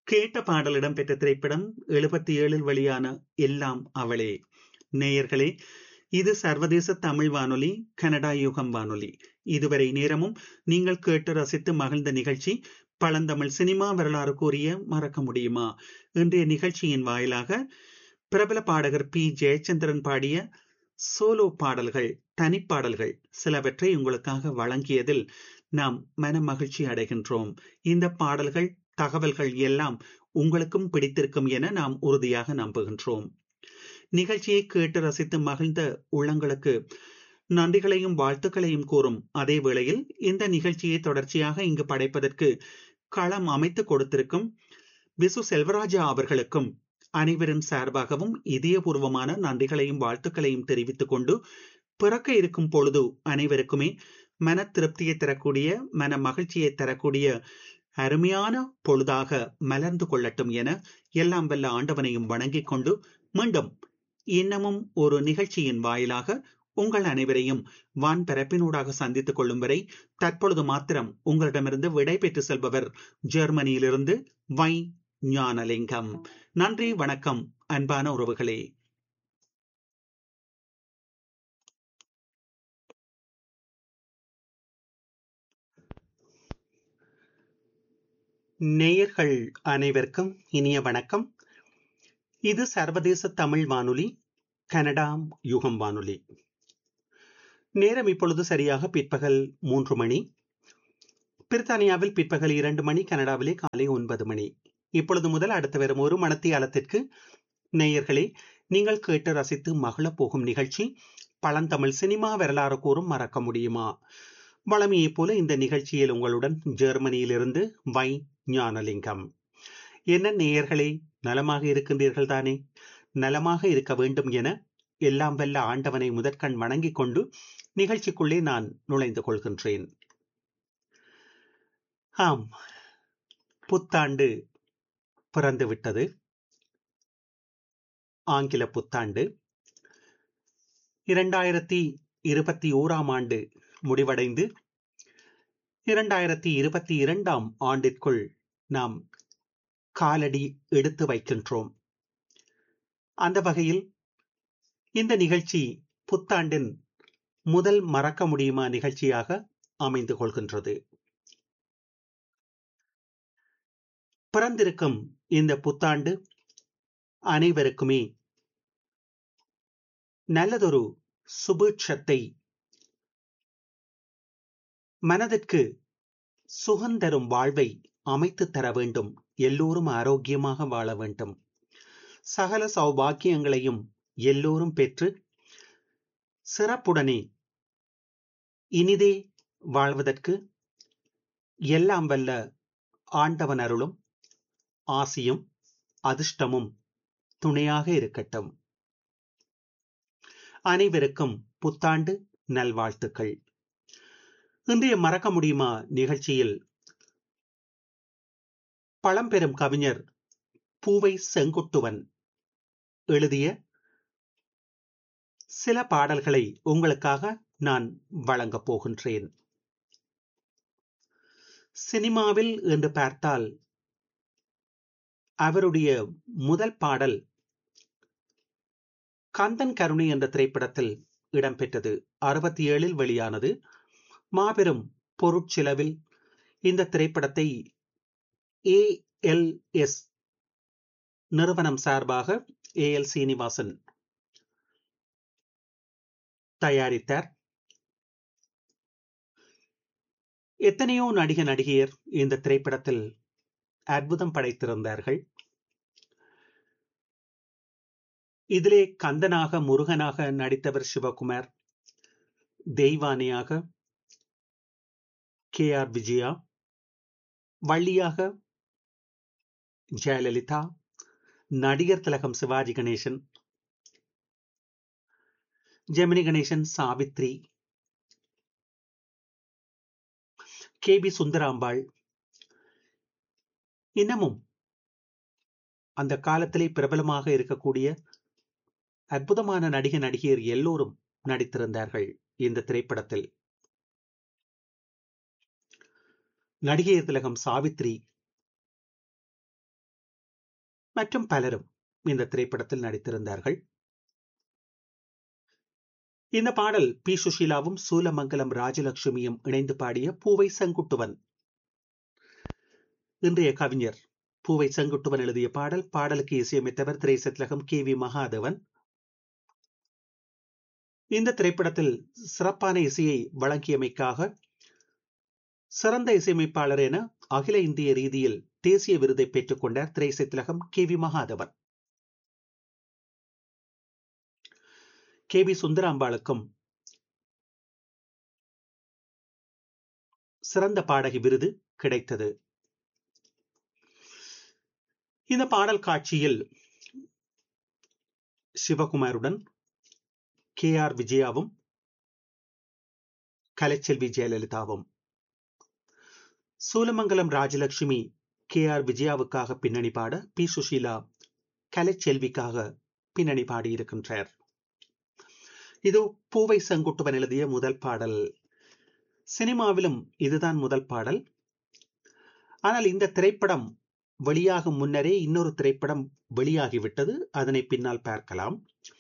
கேட்ட பாடல் இடம்பெற்ற திரைப்படம் எழுபத்தி ஏழில் வெளியான எல்லாம் அவளே நேயர்களே இது சர்வதேச தமிழ் வானொலி கனடா யுகம் வானொலி இதுவரை நேரமும் நீங்கள் கேட்டு ரசித்து மகிழ்ந்த நிகழ்ச்சி பழந்தமிழ் சினிமா வரலாறு கூறிய மறக்க முடியுமா இன்றைய நிகழ்ச்சியின் வாயிலாக பிரபல பாடகர் பி ஜெயச்சந்திரன் பாடிய சோலோ பாடல்கள் தனிப்பாடல்கள் சிலவற்றை உங்களுக்காக வழங்கியதில் நாம் மன மகிழ்ச்சி அடைகின்றோம் இந்த பாடல்கள் தகவல்கள் எல்லாம் உங்களுக்கும் பிடித்திருக்கும் என நாம் உறுதியாக நம்புகின்றோம் நிகழ்ச்சியை கேட்டு ரசித்து மகிழ்ந்த உள்ளங்களுக்கு நன்றிகளையும் வாழ்த்துக்களையும் கூறும் அதே வேளையில் இந்த நிகழ்ச்சியை தொடர்ச்சியாக இங்கு படைப்பதற்கு களம் அமைத்து கொடுத்திருக்கும் விசு செல்வராஜா அவர்களுக்கும் அனைவரின் சார்பாகவும் இதயபூர்வமான நன்றிகளையும் வாழ்த்துக்களையும் தெரிவித்துக் கொண்டு பிறக்க இருக்கும் பொழுது அனைவருக்குமே மன திருப்தியை தரக்கூடிய மன மகிழ்ச்சியை தரக்கூடிய அருமையான பொழுதாக மலர்ந்து கொள்ளட்டும் என எல்லாம் வல்ல ஆண்டவனையும் வணங்கிக் கொண்டு மீண்டும் இன்னமும் ஒரு நிகழ்ச்சியின் வாயிலாக உங்கள் அனைவரையும் வான் பரப்பினூடாக சந்தித்துக் கொள்ளும் வரை தற்பொழுது மாத்திரம் உங்களிடமிருந்து விடை பெற்று செல்பவர் ஜெர்மனியிலிருந்து வை ஞானலிங்கம் நன்றி வணக்கம் அன்பான உறவுகளே நேயர்கள் அனைவருக்கும் இனிய வணக்கம் இது சர்வதேச தமிழ் வானொலி கனடா யுகம் வானொலி நேரம் இப்பொழுது சரியாக பிற்பகல் மூன்று மணி பிரித்தானியாவில் பிற்பகல் இரண்டு மணி கனடாவிலே காலை ஒன்பது மணி இப்பொழுது முதல் அடுத்து வரும் ஒரு மணத்தியாலத்திற்கு நேயர்களே நீங்கள் கேட்டு ரசித்து மகள போகும் நிகழ்ச்சி பழந்தமிழ் சினிமா வரலாறு கூறும் மறக்க முடியுமா வளமையைப் போல இந்த நிகழ்ச்சியில் உங்களுடன் ஜெர்மனியிலிருந்து வை ஞானலிங்கம் என்ன நேயர்களே நலமாக இருக்கின்றீர்கள் தானே நலமாக இருக்க வேண்டும் என எல்லாம் வல்ல ஆண்டவனை முதற்கண் வணங்கிக் கொண்டு நிகழ்ச்சிக்குள்ளே நான் நுழைந்து கொள்கின்றேன் ஆம் புத்தாண்டு பிறந்து விட்டது ஆங்கில புத்தாண்டு இரண்டாயிரத்தி இருபத்தி ஓராம் ஆண்டு முடிவடைந்து இரண்டாயிரத்தி இருபத்தி இரண்டாம் ஆண்டிற்குள் நாம் காலடி எடுத்து வைக்கின்றோம் அந்த வகையில் இந்த நிகழ்ச்சி புத்தாண்டின் முதல் மறக்க முடியுமா நிகழ்ச்சியாக அமைந்து கொள்கின்றது பிறந்திருக்கும் இந்த புத்தாண்டு அனைவருக்குமே நல்லதொரு சுபீட்சத்தை மனதிற்கு சுகந்தரும் வாழ்வை அமைத்து தர வேண்டும் எல்லோரும் ஆரோக்கியமாக வாழ வேண்டும் சகல சௌபாக்கியங்களையும் எல்லோரும் பெற்று சிறப்புடனே இனிதே வாழ்வதற்கு எல்லாம் வல்ல ஆண்டவன் அருளும் ஆசியும் அதிர்ஷ்டமும் துணையாக இருக்கட்டும் அனைவருக்கும் புத்தாண்டு நல்வாழ்த்துக்கள் இன்றைய மறக்க முடியுமா நிகழ்ச்சியில் பழம்பெரும் கவிஞர் பூவை செங்குட்டுவன் எழுதிய சில பாடல்களை உங்களுக்காக நான் வழங்கப் போகின்றேன் சினிமாவில் என்று பார்த்தால் அவருடைய முதல் பாடல் கந்தன் கருணை என்ற திரைப்படத்தில் இடம்பெற்றது அறுபத்தி ஏழில் வெளியானது மாபெரும் பொருட்செலவில் இந்த திரைப்படத்தை ஏ எல் எஸ் நிறுவனம் சார்பாக ஏ எல் சீனிவாசன் தயாரித்தார் எத்தனையோ நடிக நடிகையர் இந்த திரைப்படத்தில் அற்புதம் படைத்திருந்தார்கள் இதிலே கந்தனாக முருகனாக நடித்தவர் சிவகுமார் தெய்வானியாக கே ஆர் விஜயா வள்ளியாக ஜெயலலிதா நடிகர் திலகம் சிவாஜி கணேசன் ஜெமினி கணேசன் சாவித்ரி கே பி சுந்தராம்பாள் இன்னமும் அந்த காலத்திலே பிரபலமாக இருக்கக்கூடிய அற்புதமான நடிக நடிகையர் எல்லோரும் நடித்திருந்தார்கள் இந்த திரைப்படத்தில் நடிகையர் திலகம் சாவித்ரி மற்றும் பலரும் இந்த திரைப்படத்தில் நடித்திருந்தார்கள் இந்த பாடல் பி சுஷீலாவும் சூலமங்கலம் ராஜலட்சுமியும் இணைந்து பாடிய பூவை செங்குட்டுவன் இன்றைய கவிஞர் பூவை செங்குட்டுவன் எழுதிய பாடல் பாடலுக்கு இசையமைத்தவர் திரைசத்லகம் கே வி மகாதேவன் இந்த திரைப்படத்தில் சிறப்பான இசையை வழங்கியமைக்காக சிறந்த இசையமைப்பாளர் என அகில இந்திய ரீதியில் தேசிய விருதை பெற்றுக் கொண்டார் திரைசத்லகம் K V Mahadevan K V சுந்தராம்பாளுக்கும் சிறந்த பாடகி விருது கிடைத்தது இந்த பாடல் காட்சியில் சிவகுமாருடன் கே ஆர் விஜயாவும் கலைச்செல்வி ஜெயலலிதாவும் சூலமங்கலம் ராஜலட்சுமி கே ஆர் விஜயாவுக்காக பின்னணி பாட பி சுஷீலா கலைச்செல்விக்காக பின்னணி பாடியிருக்கின்றார் இது பூவை செங்குட்டுவன் எழுதிய முதல் பாடல் சினிமாவிலும் இதுதான் முதல் பாடல் ஆனால் இந்த திரைப்படம் வெளியாகும் முன்னரே இன்னொரு திரைப்படம் வெளியாகிவிட்டது அதனை பின்னால் பார்க்கலாம்